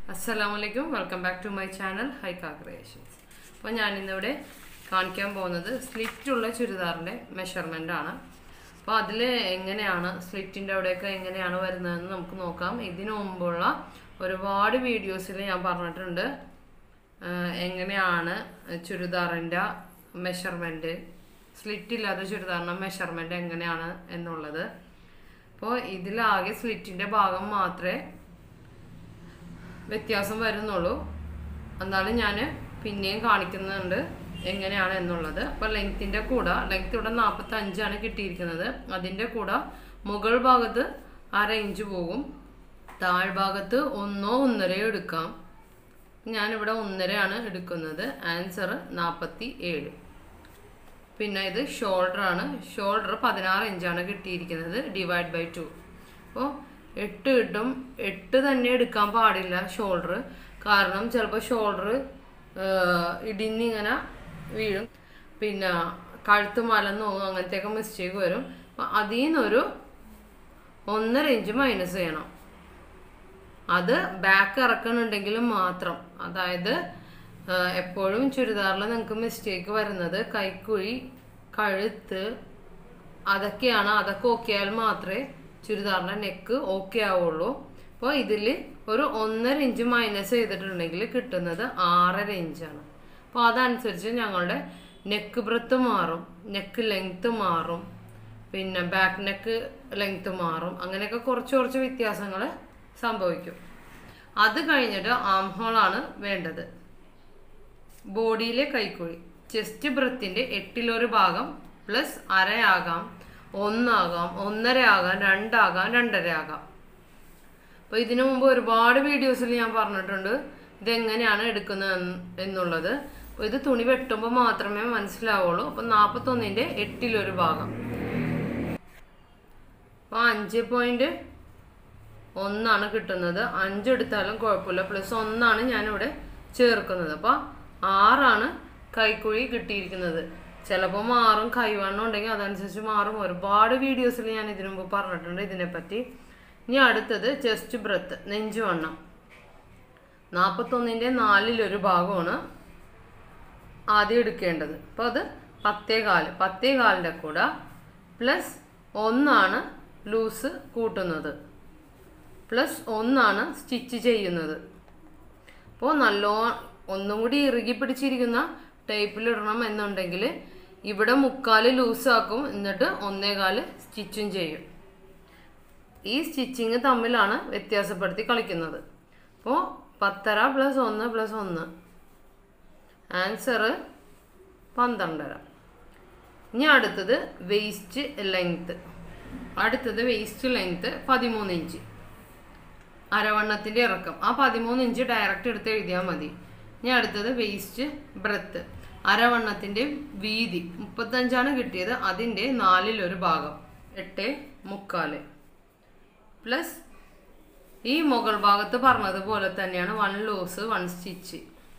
അസ്സലാമലൈക്കും welcome back to my channel ഹൈക്കാ creations അപ്പോൾ ഞാനിന്നിവിടെ കാണിക്കാൻ പോകുന്നത് സ്ലിറ്റുള്ള ചുരിദാറിൻ്റെ മെഷർമെൻ്റ് ആണ് അപ്പോൾ അതിൽ എങ്ങനെയാണ് സ്ലിറ്റിൻ്റെ അവിടെയൊക്കെ എങ്ങനെയാണ് വരുന്നതെന്ന് നമുക്ക് നോക്കാം ഇതിനു മുമ്പുള്ള ഒരുപാട് വീഡിയോസിൽ ഞാൻ പറഞ്ഞിട്ടുണ്ട് ആഹ് എങ്ങനെയാണ് ചുരിദാറിൻ്റെ മെഷർമെൻറ്റ് സ്ലിറ്റ് ഇല്ലാത്ത ചുരിദാറിൻ്റെ മെഷർമെൻറ്റ് എങ്ങനെയാണ് എന്നുള്ളത് അപ്പോൾ ഇതിലാകെ സ്ലിറ്റിൻ്റെ ഭാഗം മാത്രമേ വ്യത്യാസം വരുന്നുള്ളൂ എന്നാലും ഞാൻ പിന്നെയും കാണിക്കുന്നുണ്ട് എങ്ങനെയാണ് എന്നുള്ളത് അപ്പോൾ ലെങ്ത്തിൻ്റെ കൂടെ ലെങ്ത് ഇവിടെ നാൽപ്പത്തി അഞ്ചാണ് കിട്ടിയിരിക്കുന്നത് അതിൻ്റെ കൂടെ മുകൾ ഭാഗത്ത് അര ഇഞ്ച് പോകും താഴ്ഭാഗത്ത് ഒന്നോ ഒന്നരയോ എടുക്കാം ഞാനിവിടെ ഒന്നരയാണ് എടുക്കുന്നത് ആൻസർ നാൽപ്പത്തി ഏഴ് പിന്നെ ഇത് ഷോൾഡർ ആണ് ഷോൾഡർ പതിനാറ് ഇഞ്ചാണ് കിട്ടിയിരിക്കുന്നത് ഡിവൈഡ് ബൈ ടു അപ്പോൾ എട്ട് കിട്ടും എട്ട് തന്നെ എടുക്കാൻ പാടില്ല ഷോൾഡർ കാരണം ചിലപ്പോൾ ഷോൾഡർ ഇടിഞ്ഞിങ്ങനെ വീഴും പിന്നെ കഴുത്ത് മലന്നോ അങ്ങനത്തെയൊക്കെ മിസ്റ്റേക്ക് വരും അപ്പം അതിൽ നിന്നൊരു ഒന്നര ഇഞ്ച് മൈനസ് ചെയ്യണം അത് ബാക്ക് ഇറക്കണുണ്ടെങ്കിൽ മാത്രം അതായത് ആ, എപ്പോഴും ചുരിദാറിൽ നിങ്ങൾക്ക് മിസ്റ്റേക്ക് വരുന്നത് കൈക്കുഴി കഴുത്ത് അതൊക്കെയാണ് അതൊക്കെ ഓക്കെ ആയാൽ മാത്രമേ ചുരിദാറിൻ്റെ നെക്ക് ഓക്കെ ആവുള്ളൂ അപ്പോൾ ഇതിൽ ഒരു ഒന്നര ഇഞ്ച് മൈനസ് ചെയ്തിട്ടുണ്ടെങ്കിൽ കിട്ടുന്നത് ആറര ഇഞ്ചാണ് അപ്പോൾ അതനുസരിച്ച് ഞങ്ങളുടെ നെക്ക് ബ്രത്ത് മാറും നെക്ക് ലെങ്ത്ത് മാറും പിന്നെ ബാക്ക് നെക്ക് ലെങ്ത്ത് മാറും അങ്ങനെയൊക്കെ കുറച്ച് കുറച്ച് വ്യത്യാസങ്ങൾ സംഭവിക്കും അത് കഴിഞ്ഞിട്ട് ആം ഹോളാണ് വേണ്ടത് ബോഡിയിലെ കൈക്കുഴി ചെസ്റ്റ് ബ്രത്തിൻ്റെ എട്ടിലൊരു ഭാഗം പ്ലസ് അരയാകാം ഒന്നാകാം ഒന്നര ആകാം രണ്ടാകാം രണ്ടര ആകാം അപ്പോൾ ഇതിനു മുമ്പ് ഒരുപാട് വീഡിയോസിൽ ഞാൻ പറഞ്ഞിട്ടുണ്ട് ഇതെങ്ങനെയാണ് എടുക്കുന്നത് എന്ന് എന്നുള്ളത് അപ്പോൾ ഇത് തുണി വെട്ടുമ്പോൾ മാത്രമേ മനസ്സിലാവുള്ളൂ അപ്പോൾ നാൽപ്പത്തൊന്നിൻ്റെ എട്ടിലൊരു ഭാഗം അപ്പോൾ അഞ്ച് പോയിൻറ്റ് ഒന്നാണ് കിട്ടുന്നത് അഞ്ചെടുത്താലും കുഴപ്പമില്ല പ്ലസ് ഒന്നാണ് ഞാനിവിടെ ചേർക്കുന്നത് അപ്പോൾ ആറാണ് കൈക്കുഴി കിട്ടിയിരിക്കുന്നത് ചിലപ്പോൾ മാറും കൈവണ്ണം ഉണ്ടെങ്കിൽ അതനുസരിച്ച് മാറും ഒരുപാട് വീഡിയോസിൽ ഞാൻ ഇതിനു മുമ്പ് പറഞ്ഞിട്ടുണ്ട് ഇതിനെപ്പറ്റി ഇനി അടുത്തത് ചെസ്റ്റ് ബ്രത്ത് നെഞ്ചുവണ്ണം നാൽപ്പത്തൊന്നിൻ്റെ നാലിലൊരു ഭാഗമാണ് ആദ്യം എടുക്കേണ്ടത് അപ്പോൾ അത് പത്തേ കാല് പത്തേ കാലിൻ്റെ കൂടെ പ്ലസ് ഒന്നാണ് ലൂസ് കൂട്ടുന്നത് പ്ലസ് ഒന്നാണ് സ്റ്റിച്ച് ചെയ്യുന്നത് അപ്പോൾ നല്ലോ ഒന്നും കൂടി ഇറുകി പിടിച്ചിരിക്കുന്ന ടൈപ്പിലിടണം എന്നുണ്ടെങ്കിൽ ഇവിടെ മുക്കാല് ലൂസാക്കും എന്നിട്ട് ഒന്നേകാല് സ്റ്റിച്ചും ചെയ്യും ഈ സ്റ്റിച്ചിങ് തമ്മിലാണ് വ്യത്യാസപ്പെടുത്തി കളിക്കുന്നത് അപ്പോൾ പത്തര പ്ലസ് ഒന്ന് പ്ലസ് ഒന്ന് ആൻസർ പന്ത്രണ്ടര ഇനി അടുത്തത് വേസ്റ്റ് ലെങ്ത്ത് അടുത്തത് വേസ്റ്റ് ലെങ്ത്ത് പതിമൂന്ന് ഇഞ്ച് അരവണ്ണത്തിൻ്റെ ഇറക്കം ആ പതിമൂന്ന് ഇഞ്ച് ഡയറക്റ്റ് എടുത്ത് എഴുതിയാൽ മതി ഇനി അടുത്തത് വേസ്റ്റ് ബ്രത്ത് അരവണ്ണത്തിൻ്റെ വീതി മുപ്പത്തഞ്ചാണ് കിട്ടിയത് അതിൻ്റെ നാലിലൊരു ഭാഗം എട്ട് മുക്കാല് പ്ലസ് ഈ മുകൾ ഭാഗത്ത് പറഞ്ഞതുപോലെ തന്നെയാണ് വൺ ലൂസ് വൺ സ്റ്റിച്ച്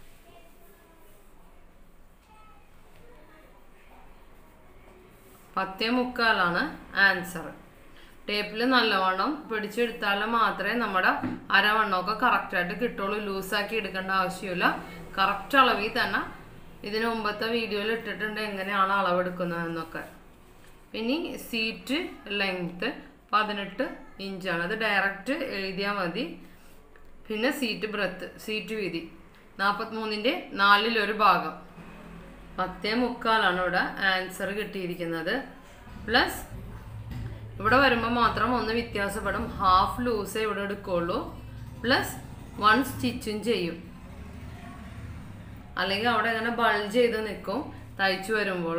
പത്തേ മുക്കാലാണ് ആൻസർ ടേപ്പിൽ നല്ലവണ്ണം പിടിച്ചെടുത്താൽ മാത്രമേ നമ്മുടെ അരവണ്ണമൊക്കെ കറക്റ്റായിട്ട് കിട്ടുള്ളൂ ലൂസാക്കി എടുക്കേണ്ട ആവശ്യമില്ല കറക്റ്റ് അളവിൽ തന്നെ ഇതിന് മുമ്പത്തെ വീഡിയോയിൽ ഇട്ടിട്ടുണ്ട് എങ്ങനെയാണ് അളവെടുക്കുന്നതെന്നൊക്കെ ഇനി സീറ്റ് ലെങ്ത്ത് പതിനെട്ട് ഇഞ്ചാണ് അത് ഡയറക്റ്റ് എഴുതിയാൽ മതി പിന്നെ സീറ്റ് ബ്രത്ത് സീറ്റ് വീതി നാൽപ്പത്തിമൂന്നിൻ്റെ നാലിലൊരു ഭാഗം പത്തേ മുക്കാലാണ് ഇവിടെ ആൻസർ കിട്ടിയിരിക്കുന്നത് പ്ലസ് ഇവിടെ വരുമ്പോൾ മാത്രം ഒന്ന് വ്യത്യാസപ്പെടും ഹാഫ് ലൂസേ ഇവിടെ എടുക്കുള്ളൂ പ്ലസ് വൺ സ്റ്റിച്ചും ചെയ്യും അല്ലെങ്കിൽ അവിടെ ഇങ്ങനെ ബൾജ് ചെയ്ത് നിൽക്കും തയ്ച്ചു വരുമ്പോൾ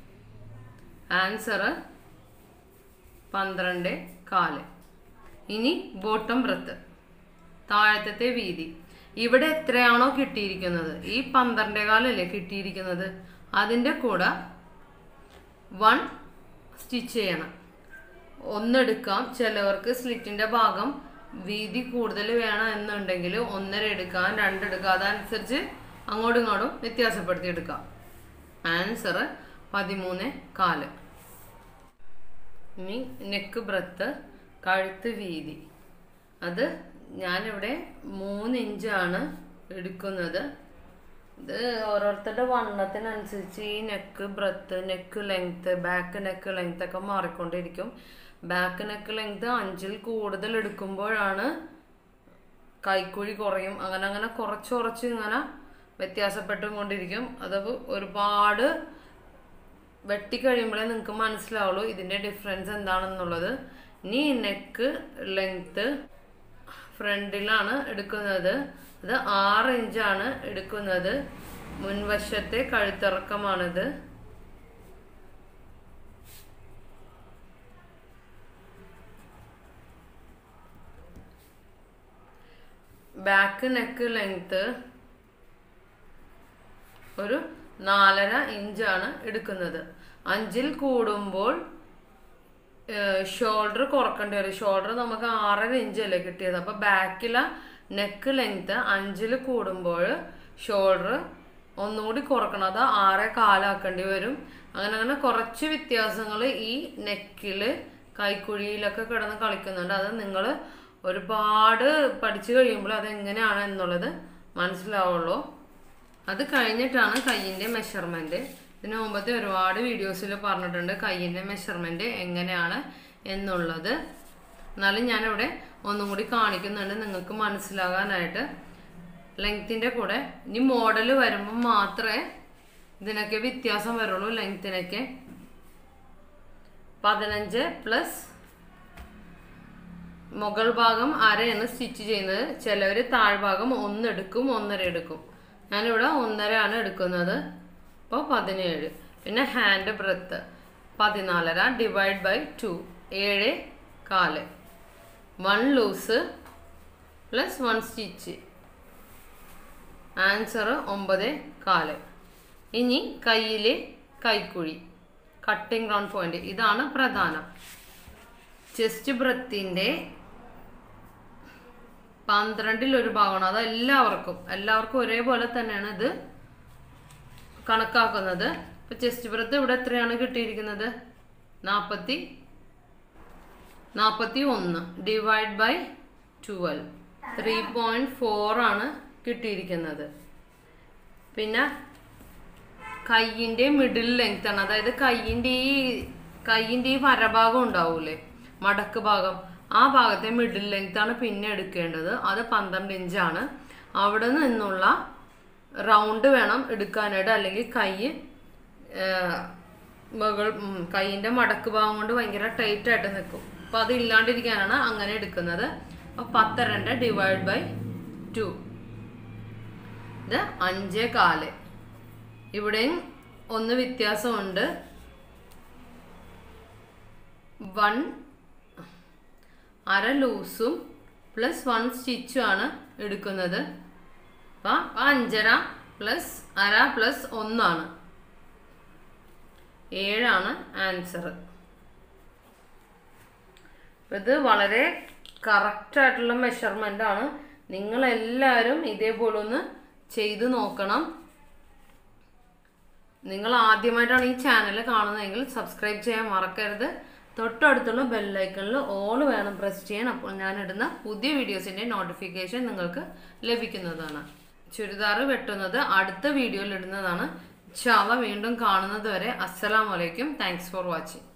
ആൻസർ പന്ത്രണ്ട് കാല് ഇനി ബോട്ടം ബ്രത്ത് താഴത്തെ വീതി ഇവിടെ എത്രയാണോ കിട്ടിയിരിക്കുന്നത് ഈ പന്ത്രണ്ടേ കാലല്ലേ കിട്ടിയിരിക്കുന്നത് അതിൻ്റെ കൂടെ വൺ സ്റ്റിച്ച് ചെയ്യണം ഒന്നെടുക്കാം ചിലവർക്ക് സ്ലിറ്റിൻ്റെ ഭാഗം വീതി കൂടുതൽ വേണം എന്നുണ്ടെങ്കിൽ ഒന്നര എടുക്കാം രണ്ടെടുക്കാം അതനുസരിച്ച് അങ്ങോട്ടും ഇങ്ങോട്ടും വ്യത്യാസപ്പെടുത്തി എടുക്കാം ആൻസർ പതിമൂന്ന് കാല് ഇനി നെക്ക് ബ്രത്ത് കഴുത്ത് വീതി അത് ഞാനിവിടെ മൂന്ന് ഇഞ്ചാണ് എടുക്കുന്നത് ഇത് ഓരോരുത്തരുടെ വണ്ണത്തിനനുസരിച്ച് ഈ neck breadth neck length back neck length ഒക്കെ മാറിക്കൊണ്ടിരിക്കും ബാക്ക് നെക്ക് ലെങ്ത് അഞ്ചിൽ കൂടുതൽ എടുക്കുമ്പോഴാണ് കൈക്കുഴി കുറയും അങ്ങനെ അങ്ങനെ കുറച്ച് കുറച്ച് ഇങ്ങനെ വ്യത്യാസപ്പെട്ടും കൊണ്ടിരിക്കും അത് ഒരുപാട് വെട്ടിക്കഴിയുമ്പോഴേ നിങ്ങൾക്ക് മനസ്സിലാവുള്ളൂ ഇതിന്റെ ഡിഫറൻസ് എന്താണെന്നുള്ളത് ഇനി നെക്ക് ലെങ്ത് ഫ്രണ്ടിലാണ് എടുക്കുന്നത് അത് ആറ് ഇഞ്ചാണ് എടുക്കുന്നത് മുൻവശത്തെ കഴുത്തിറക്കമാണിത് ബാക്ക് നെക്ക് ലെങ്ത് ഒരു നാലര ഇഞ്ചാണ് എടുക്കുന്നത് അഞ്ചിൽ കൂടുമ്പോൾ ഷോൾഡർ കുറക്കേണ്ടി വരും ഷോൾഡർ നമുക്ക് ആറര ഇഞ്ചല്ലേ കിട്ടിയത് അപ്പൊ ബാക്കിലെ നെക്ക് ലെങ്ത് അഞ്ചിൽ കൂടുമ്പോൾ ഷോൾഡർ ഒന്നുകൂടി കുറക്കണം അത് ആറേ കാലാക്കേണ്ടി വരും അങ്ങനെ അങ്ങനെ കുറച്ച് വ്യത്യാസങ്ങൾ ഈ നെക്കില് കൈക്കുഴിയിലൊക്കെ കിടന്ന് കളിക്കുന്നുണ്ട് അത് നിങ്ങൾ ഒരുപാട് പഠിച്ചു കഴിയുമ്പോൾ അത് എങ്ങനെയാണ് എന്നുള്ളത് മനസ്സിലാവുള്ളൂ അത് കഴിഞ്ഞിട്ടാണ് കയ്യിന്റെ മെഷർമെന്റ് ഇതിനു മുമ്പത്തെ ഒരുപാട് വീഡിയോസിൽ പറഞ്ഞിട്ടുണ്ട് കയ്യിന്റെ മെഷർമെന്റ് എങ്ങനെയാണ് എന്നുള്ളത് എന്നാലും ഞാനിവിടെ ഒന്നും കൂടി കാണിക്കുന്നുണ്ട് നിങ്ങൾക്ക് മനസ്സിലാകാനായിട്ട് ലെങ്ത്തിന്റെ കൂടെ ഇനി മോഡൽ വരുമ്പോൾ മാത്രമേ ഇതിനൊക്കെ വ്യത്യാസം വരുള്ളൂ ലെങ്ത്തിനൊക്കെ പതിനഞ്ച് പ്ലസ് മുകൾ ഭാഗം അരയാണ് സ്റ്റിച്ച് ചെയ്യുന്നത് ചിലവർ താഴ്ഭാഗം ഒന്നെടുക്കും ഒന്നര എടുക്കും ഞാനിവിടെ ഒന്നര ആണ് എടുക്കുന്നത് അപ്പോൾ പതിനേഴ് പിന്നെ ഹാൻഡ് ബ്രെത്ത് പതിനാലര ഡിവൈഡ് ബൈ ടു ഏഴ് കാല് one loose plus one stitch answer ഒമ്പത് കാല് ഇനി കയ്യിലെ കൈക്കുഴി കട്ടിംഗ് റൗണ്ട് പോയിന്റ് ഇതാണ് പ്രധാനം ചെസ്റ്റ് ബ്രത്തിൻ്റെ പന്ത്രണ്ടിൽ ഒരു ഭാഗമാണ് അത് എല്ലാവർക്കും എല്ലാവർക്കും ഒരേപോലെ തന്നെയാണ് ഇത് കണക്കാക്കുന്നത് ഇപ്പൊ ചെസ്റ്റ് ബ്രത്ത് ഇവിടെ എത്രയാണ് കിട്ടിയിരിക്കുന്നത് നാൽപ്പത്തി നാൽപ്പത്തി ഒന്ന് divide by twelve three point four ആണ് കിട്ടിയിരിക്കുന്നത് പിന്നെ കയ്യിന്റെ മിഡിൽ ലെങ്ത് ആണ് അതായത് കയ്യിന്റെ ഈ കയ്യിന്റെ ഈ വരഭാഗം ഉണ്ടാവൂലേ മടക്ക് ഭാഗം ആ ഭാഗത്തെ മിഡിൽ ലെങ്ത് ആണ് പിന്നെ എടുക്കേണ്ടത് അത് പന്ത്രണ്ട് ഇഞ്ചാണ് അവിടെ നിന്നുള്ള റൗണ്ട് വേണം എടുക്കാനായിട്ട് അല്ലെങ്കിൽ കൈ മുകൾ കൈയിന്റെ മടക്ക് ഭാഗം കൊണ്ട് ഭയങ്കര ടൈറ്റ് ആയിട്ട് നിൽക്കും അപ്പൊ അത് ഇല്ലാണ്ടിരിക്കാനാണ് അങ്ങനെ എടുക്കുന്നത് അപ്പൊ പത്ത് രണ്ട് ഡിവൈഡ് ബൈ ടു ഇത് അഞ്ചേ കാല് ഇവിടെയും ഒന്ന് വ്യത്യാസമുണ്ട് വൺ അര ലൂസും പ്ലസ് വൺ സ്റ്റിച്ചും ആണ് എടുക്കുന്നത് അപ്പം അഞ്ചര പ്ലസ് അര പ്ലസ് ഒന്നാണ് ഏഴാണ് ആൻസർ ഇത് വളരെ കറക്റ്റ് ആയിട്ടുള്ള മെഷർമെൻ്റ് ആണ് നിങ്ങളെല്ലാവരും ഇതേപോലെ ഒന്ന് ചെയ്തു നോക്കണം നിങ്ങൾ ആദ്യമായിട്ടാണ് ഈ ചാനൽ കാണുന്നതെങ്കിൽ സബ്സ്ക്രൈബ് ചെയ്യാൻ മറക്കരുത് തൊട്ടടുത്തുള്ള ബെല്ലൈക്കണിൽ ഓൾ വേണം പ്രസ് ചെയ്യാൻ അപ്പോൾ ഞാൻ ഇടുന്ന പുതിയ വീഡിയോസിൻ്റെ നോട്ടിഫിക്കേഷൻ നിങ്ങൾക്ക് ലഭിക്കുന്നതാണ് ചുരിദാർ വെട്ടുന്നത് അടുത്ത വീഡിയോയിൽ ഇടുന്നതാണ് ചാവ വീണ്ടും കാണുന്നത് വരെ അസ്സലാമലൈക്കും താങ്ക്സ് ഫോർ വാച്ചിങ്